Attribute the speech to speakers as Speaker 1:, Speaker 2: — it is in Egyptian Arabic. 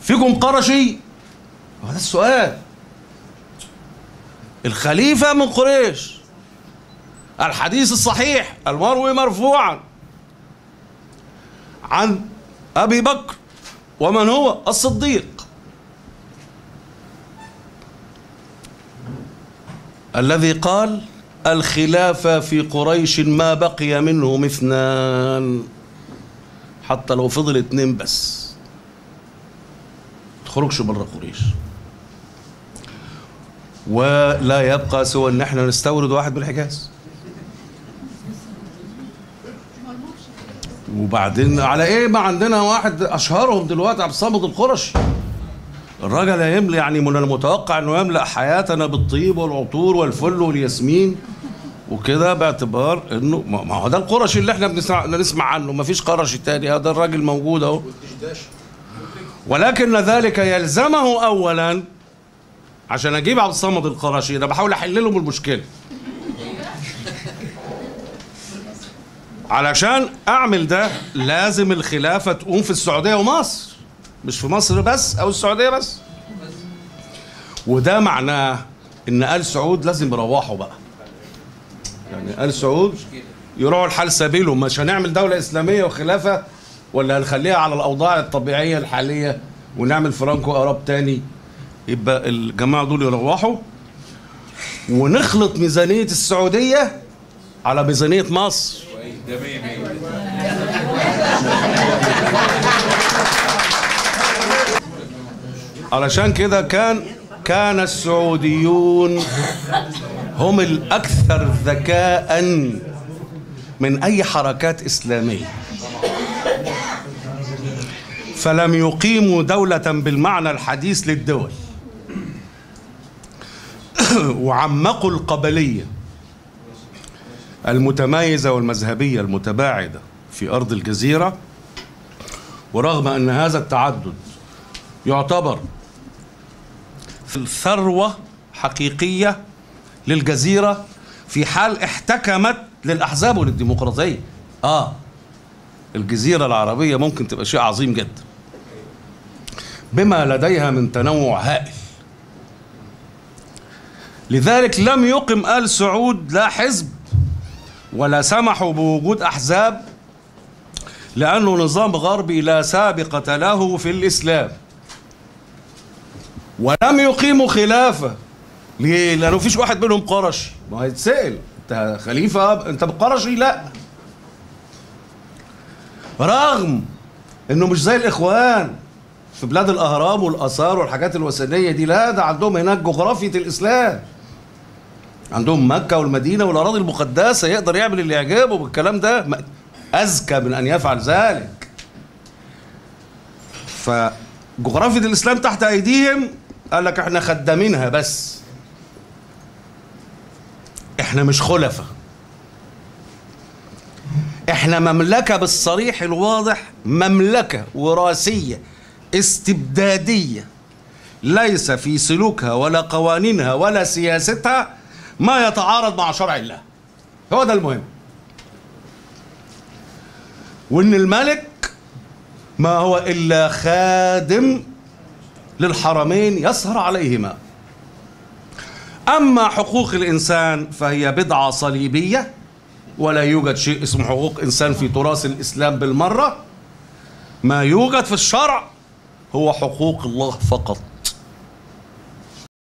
Speaker 1: فيكم قرشي هذا السؤال الخليفة من قريش الحديث الصحيح المروي مرفوعا عن أبي بكر ومن هو الصديق الذي قال الخلافة في قريش ما بقي منهم اثنان حتى لو فضل اتنين بس تخرجش بره قريش ولا يبقى سوى ان احنا نستورد واحد من الحجاز وبعدين على ايه ما عندنا واحد اشهرهم دلوقتي عبد الصمد القرشي الراجل يملي يعني من المتوقع انه يملا حياتنا بالطيب والعطور والفل والياسمين وكده باعتبار انه ما ما هو ده القرشي اللي احنا بنسمع نسمع عنه ما فيش قرشي تاني هذا الراجل موجود اهو ولكن ذلك يلزمه اولا عشان اجيب عبد الصمد القرشي انا بحاول احل لهم المشكله علشان اعمل ده لازم الخلافه تقوم في السعوديه ومصر مش في مصر بس او السعوديه بس وده معناه ان ال سعود لازم يروحوا بقى يعني ال سعود يروحوا لحال سبيلهم مش هنعمل دوله اسلاميه وخلافه ولا هنخليها على الاوضاع الطبيعيه الحاليه ونعمل فرانكو اراب تاني يبقى الجماعه دول يروحوا ونخلط ميزانيه السعوديه على ميزانيه مصر علشان كده كان كان السعوديون هم الأكثر ذكاء من أي حركات إسلامية فلم يقيموا دولة بالمعنى الحديث للدول وعمقوا القبلية المتميزة والمذهبية المتباعدة في أرض الجزيرة ورغم أن هذا التعدد يعتبر ثروة حقيقية للجزيرة في حال احتكمت للأحزاب وللديمقراطية آه الجزيرة العربية ممكن تبقى شيء عظيم جدا بما لديها من تنوع هائل لذلك لم يقم آل سعود لا حزب ولا سمحوا بوجود أحزاب لأنه نظام غربي لا سابقة له في الإسلام ولم يقيموا خلافة ليه؟ لأنه فيش واحد منهم قرشي ما هيتسأل أنت خليفة أنت بقرشي؟ لا رغم إنه مش زي الإخوان في بلاد الأهرام والآثار والحاجات الوثنية دي لا ده عندهم هناك جغرافية الإسلام عندهم مكة والمدينة والأراضي المقدسة يقدر يعمل اللي يعجبه بالكلام ده ما- أذكى من أن يفعل ذلك فجغرافية الإسلام تحت أيديهم قال لك احنا خدامينها بس احنا مش خلفاء احنا مملكة بالصريح الواضح مملكة وراثية استبدادية ليس في سلوكها ولا قوانينها ولا سياستها ما يتعارض مع شرع الله هو ده المهم وان الملك ما هو الا خادم للحرمين يسهر عليهما اما حقوق الانسان فهي بدعه صليبيه ولا يوجد شيء اسمه حقوق انسان في تراث الاسلام بالمره ما يوجد في الشرع هو حقوق الله فقط